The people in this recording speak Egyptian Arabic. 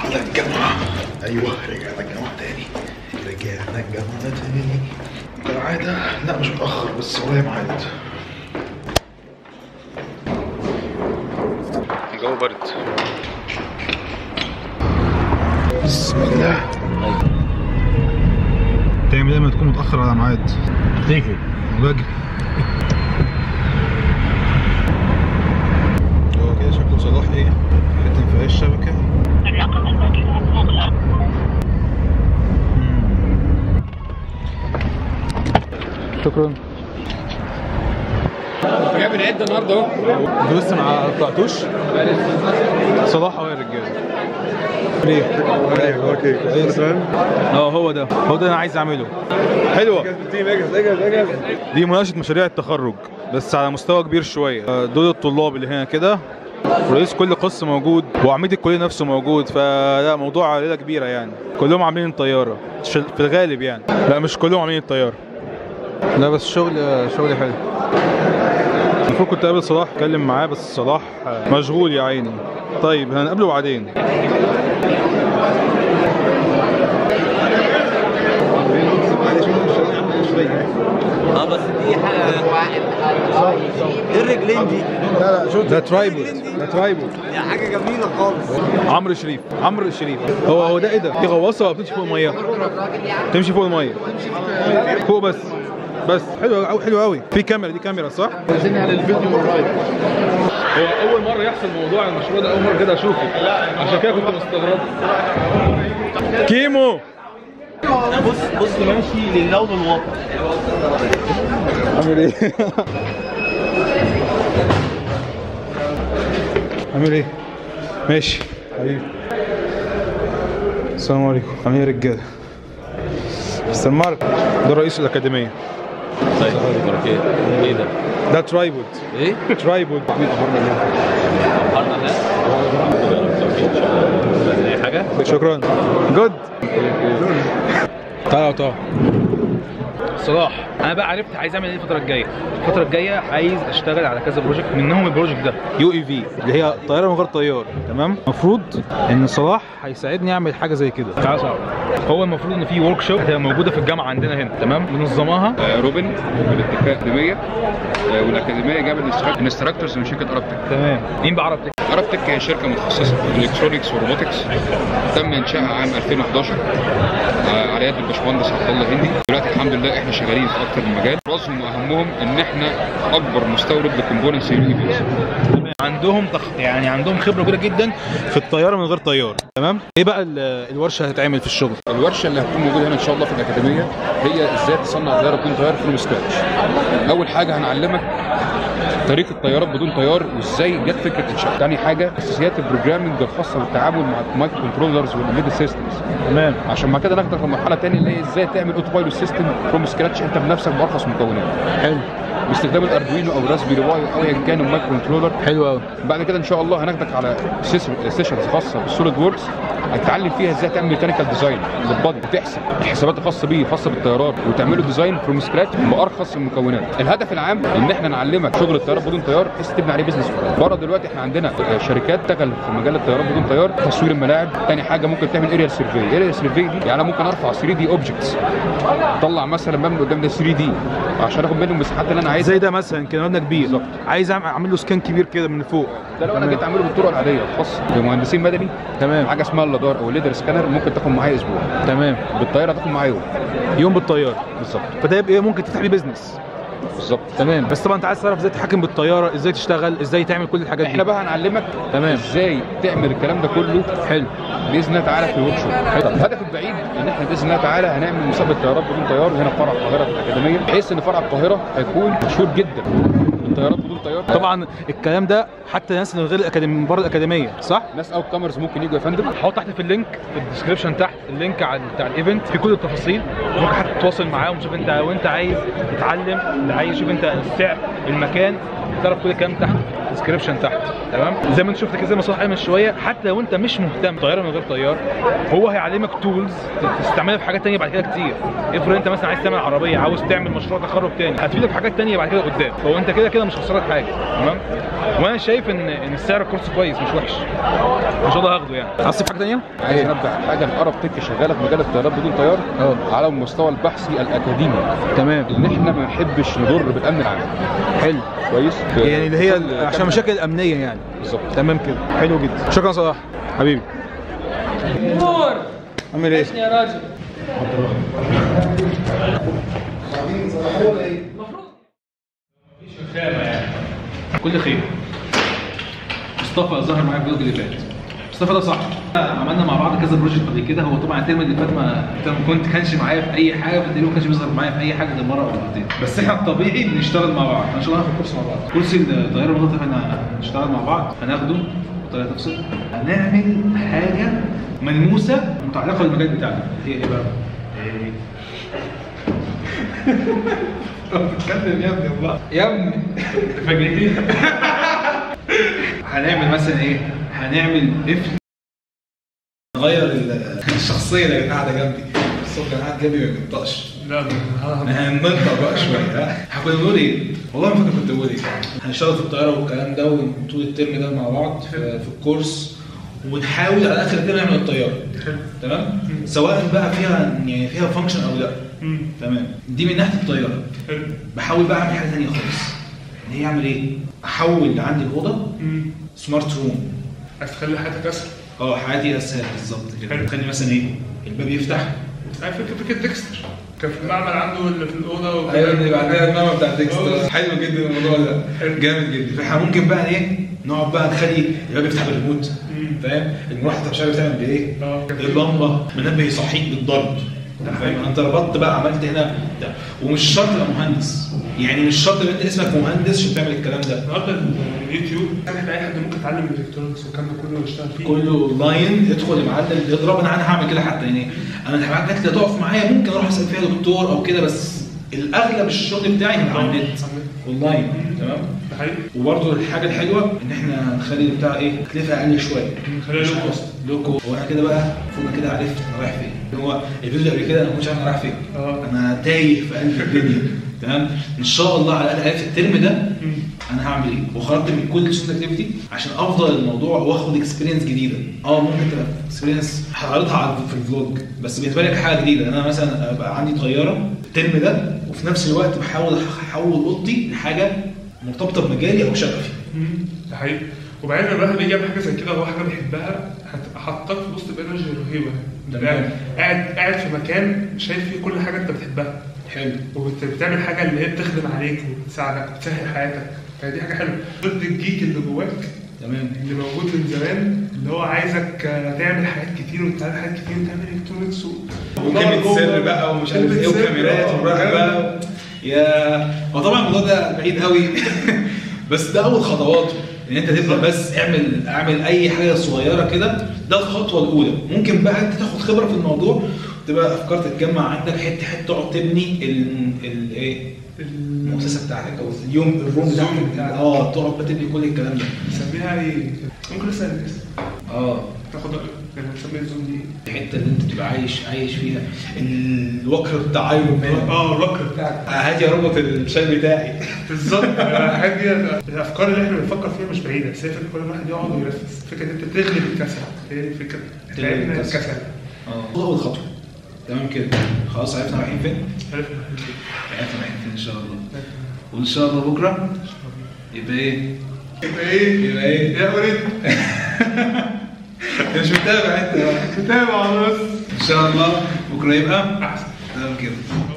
رجعنا الجامعة أيوه رجعنا الجامعة تاني رجعنا الجامعة تاني كالعادة لا مش متأخر بس ورايا ميعاد الجو برد بسم الله تعمل ايه لما تكون متأخر على ميعاد؟ تيجي باجي هو كده شكله صلاح ايه؟ حتة في الشبكة الرقم المطلوب مغلق شكرا جايب العده النهارده اهو انتوا لسه ما طلعتوش؟ صلاح اهو يا رجاله ليه؟ اوكي كويس اه هو ده هو ده انا عايز اعمله حلوه دي مناقشه مشاريع التخرج بس على مستوى كبير شويه آه، دول الطلاب اللي هنا كده رئيس كل قسم موجود وعميد الكليه نفسه موجود فلا موضوع ليله كبيره يعني كلهم عاملين طياره ش- في الغالب يعني لا مش كلهم عاملين الطياره لا بس شغل شغل حلو المفروض كنت اقابل صلاح اتكلم معاه بس صلاح مشغول يا عيني طيب هنقابله بعدين اه بس دي حاجه ايه الرجلين دي؟ ده ترايبود ده ترايبود دي حاجه جميله خالص عمرو شريف عمرو شريف هو هو ده ايه ده؟ دي غواصه ولا بتمشي فوق الميه؟ تمشي فوق الميه فوق بس بس حلو قوي حلو قوي في كاميرا دي كاميرا صح؟ هو اول مره يحصل موضوع المشروع ده اول مره كده اشوفه عشان كده كنت مستغرب كيمو بص بص ماشي لله وللوطن عامل ايه؟ عامل ايه؟ ماشي حبيبي السلام عليكم عاملين ايه يا رجاله؟ مستر مارك ده رئيس الاكاديميه طيب ايه ايه ده؟ ده ترايبود ايه؟ ترايبود حرنا لا اي حاجه؟ شكرا جود تعالى تعالى صلاح انا بقى عرفت عايز اعمل ايه الفتره الجايه الفتره الجايه عايز اشتغل على كذا بروجكت منهم البروجكت ده يو اي في اللي هي طياره من غير طيار تمام المفروض ان صلاح هيساعدني اعمل حاجه زي كده تعالى تعالى هو المفروض ان في ورك شوب هتبقى موجوده في الجامعه عندنا هنا تمام منظماها آه، روبن بالاتفاق الاكاديميه آه، والاكاديميه جابت انستراكتورز من شركه ارابتك تمام مين بعرفتك ارابتك هي شركه متخصصه في الالكترونكس والروبوتكس تم انشائها عام 2011 آه، على يد الباشمهندس عبد الله هندي دلوقتي الحمد لله احنا شغالين في اكتر من مجال راسهم واهمهم ان احنا اكبر مستورد لكومبوننتس يو عندهم تخ... يعني عندهم خبره كبيره جدا في الطياره من غير طيار تمام ايه بقى ال- الورشه هتتعمل في الشغل الورشه اللي هتكون موجوده هنا ان شاء الله في الاكاديميه هي ازاي تصنع طياره بدون طيار فروم سكراتش اول حاجه هنعلمك طريقه الطيارات بدون طيار وازاي جت فكره انشاء تاني حاجه اساسيات البروجرامنج الخاصه بالتعامل مع المايكرو كنترولرز والامبيدد سيستمز تمام عشان بعد كده ناخدك لمرحله تانية اللي هي ازاي تعمل اوتو بايلوت سيستم فروم سكراتش انت بنفسك بارخص مكونات حلو باستخدام الاردوينو او الراسبيري واي او ايا كان المايكرو كنترولر حلو قوي بعد كده ان شاء الله هناخدك على سيشنز خاصه بالسوليد ووركس هتتعلم فيها ازاي تعمل ميكانيكال ديزاين للبادي وتحسب الحسابات الخاصه بيه خاصه بالطيارات وتعمله ديزاين فروم سكراتش بارخص المكونات الهدف العام ان احنا نعلمك شغل الطيارات بدون طيار بحيث تبني عليه بيزنس بره دلوقتي احنا عندنا شركات تشتغل في مجال الطيارات بدون طيار تصوير الملاعب تاني حاجه ممكن تعمل اريال سيرفي اريال سيرفي دي يعني انا ممكن ارفع 3 دي اوبجكتس اطلع مثلا مبنى قدام ده 3 دي عشان اخد منه المساحات اللي انا عايزها زي ده مثلا كده مبنى كبير بالظبط. عايز أعمل- اعمل له سكان كبير كده من فوق ده لو انا جيت اعمله بالطرق العاديه الخاصه بمهندسين مدني تمام حاجه اسمها اللادار او الليدر سكانر ممكن تاخد معايا اسبوع تمام بالطياره تاخد معايا يوم يوم بالطيار بالظبط فده يبقى ايه ممكن تفتح بيه بزنس بالظبط تمام بس طبعا انت عايز تعرف ازاي تتحكم بالطياره ازاي تشتغل ازاي تعمل كل الحاجات دي احنا بقى هنعلمك تمام. ازاي تعمل الكلام ده كله حلو باذن الله تعالى في الورك شوب الهدف البعيد ان احنا باذن الله تعالى هنعمل مسابقه طيارات بدون طيار هنا في فرع القاهره في الاكاديميه بحيث ان فرع القاهره هيكون مشهور جدا بالطيارات بدون طيار طبعا الكلام ده حتى الناس اللي من غير الاكاديميه من بره الاكاديميه صح ناس اوت كامرز ممكن يجوا يا فندم هحط تحت في اللينك في الديسكربشن تحت اللينك على بتاع الايفنت في كل التفاصيل ممكن حتى تتواصل معاهم تشوف انت وانت عايز تتعلم عايز تشوف انت السعر المكان تعرف كل الكلام تحت ديسكربشن تحت تمام زي ما انت شفت كده زي ما صلاح قال من شويه حتى لو انت مش مهتم طياره من غير طيار هو هيعلمك تولز تستعملها في حاجات تانية بعد كده كتير افرض انت مثلا عايز تعمل عربيه عاوز تعمل مشروع تخرج تاني هتفيدك في حاجات تانية بعد كده قدام فهو انت كده كده مش خسران حاجه تمام وانا شايف ان ان سعر الكورس كويس مش وحش ان شاء الله هاخده يعني عايز تضيف حاجه تانية؟ عايز انبه حاجه الارب تك شغاله في مجال الطيارات بدون طيار اه. على المستوى البحثي الاكاديمي تمام ان احنا ما نحبش نضر بالامن العام حلو كويس يعني اللي هي كل- عشان كم- مشاكل الامنيه يعني بالظبط تمام كده حلو جدا شكرا صلاح حبيبي نور عامل ايه؟ يا راجل كل خير مصطفى ظهر معايا في الفيديو اللي فات مصطفى ده صح عملنا مع بعض كذا بروجكت قبل كده هو طبعا الترم اللي فات ما ما كنت كانش معايا في اي حاجه فتقريبا ما كانش بيظهر معايا في اي حاجه غير مره او مرتين بس احنا الطبيعي بنشتغل مع بعض ان شاء الله هناخد كورس مع بعض كورس الطياره الوطني احنا هنشتغل مع بعض هناخده بطريقه تفصيل هنعمل حاجه ملموسه متعلقه بالمجال بتاعنا هي ايه بقى؟ إيه؟ بتتكلم يا ابني والله يا ابني فاجئتني هنعمل مثلا ايه؟ هنعمل قفل نغير ال- الشخصيه اللي قاعده جنبي الصوت كان قاعد جنبي ما بينطقش لا هننطق بقى شويه ها كنا بنقول ايه؟ والله ما فاكر كنت بقول ايه هنشتغل في الطياره والكلام ده طول الترم ده مع بعض في, في الكورس ونحاول على اخر الترم نعمل الطياره تمام؟ سواء بقى فيها يعني فيها فانكشن او لا تمام دي من ناحيه الطياره بحاول بقى اعمل حاجه ثانيه خالص اللي هي اعمل ايه؟ احول عندي الاوضه سمارت روم عايز تخلي حياتك اسهل اه حياتي اسهل بالظبط كده حلو. تخلي مثلا ايه؟ الباب يفتح عارف فكره فكره ديكستر كان في المعمل عنده اللي في الاوضه وكان- ايوه اللي بعدها الماما بتاع ديكستر أوه. حلو جدا الموضوع ده جامد جدا فاحنا ممكن بقى ايه نقعد بقى نخلي الباب يفتح بالريموت فاهم المروحه انت مش عارف تعمل بايه اه اللمبه منبه يصحيك بالضرب فاهم انت ربطت بقى عملت هنا ده. ومش شرط تبقى مهندس يعني مش شرط ان انت اسمك مهندس عشان تعمل الكلام ده النهارده اليوتيوب سامح لاي حد ممكن يتعلم الالكترونكس والكلام ده كله ويشتغل فيه كله لاين ادخل يا معلم اضرب انا انا هعمل كده حتى يعني انا الحاجات اللي تقف معايا ممكن اروح اسال فيها دكتور او كده بس الاغلب الشغل بتاعي هيبقى على النت اونلاين تمام ده حقيقي وبرضه الحاجه الحلوه ان احنا نخلي بتاع ايه تكلفه اقل شويه نخليها مش low كوست لوكو هو انا كده بقى المفروض انا كده عرفت انا رايح فين هو الفيديو اللي قبل كده انا ما كنتش عارف انا رايح فين اه. انا تايه في قلب الدنيا تمام ان شاء الله على الاقل عرفت الترم ده انا هعمل ايه وخرجت من كل ستودنت اكتيفيتي عشان افضل الموضوع واخد اكسبيرينس جديده اه ممكن تبقى اكسبيرينس هعرضها على في الفلوج بس بالنسبه لك حاجه جديده انا مثلا ابقى عندي طياره الترم ده وفي نفس الوقت بحاول احول اوضتي لحاجه مرتبطه بمجالي او شغفي مم. ده حقيقي وبعدين لما الواحد يجي يعمل حاجه زي كده وهو حاجه بيحبها هتبقى حاطاك في وسط بانرجي رهيبه انت تمام. قاعد قاعد قاعد في مكان شايف فيه كل حاجه انت بتحبها حلو وبتعمل حاجه اللي هي بتخدم عليك وبتساعدك وبتسهل حياتك فدي حاجه حلوه ضد الجيك اللي جواك تمام اللي موجود من زمان اللي هو عايزك آه، تعمل حاجات كتير وتعمل حاجات كتير وتعمل الكترونكس و... وكلمة سر بقى ومش عارف ايه كلمة سر، وكاميرات آه. ومراقبة يا هو طبعا الموضوع ده بعيد قوي بس ده اول خطواته ان انت تبدا بس اعمل اعمل اي حاجه صغيره كده ده الخطوه الاولى ممكن بقى انت تاخد خبره في الموضوع تبقى افكار تتجمع عندك حته حته تقعد تبني ال ال ايه المؤسسه بتاعتك او اليوم الروم بتاعتك اه تقعد بقى تبني كل الكلام ده نسميها ايه؟ ممكن نسال الناس اه تاخد يعني نسميها الزوم دي ايه؟ الحته اللي انت تبقى عايش عايش فيها الوكر بتاع ايرون مان اه الوكر بتاعك هات يا روبوت الشاي بتاعي بالظبط الحاجات دي الافكار اللي احنا بنفكر فيها مش بعيده بس هي فكره كل واحد يقعد وينفذ فكره ان انت تغلب الكسل هي دي الفكره تغلب تغلب الكسل. الكسل اه اول خطوه تمام كده خلاص عرفنا رايحين فين عرفنا عرفنا رايحين فين ان شاء الله وان شاء الله بكره يبقى ايه يبقى ايه؟ يبقى ايه يا وليد انت مش متابع انت متابع بس ان شاء الله بكره يبقى احسن تمام كده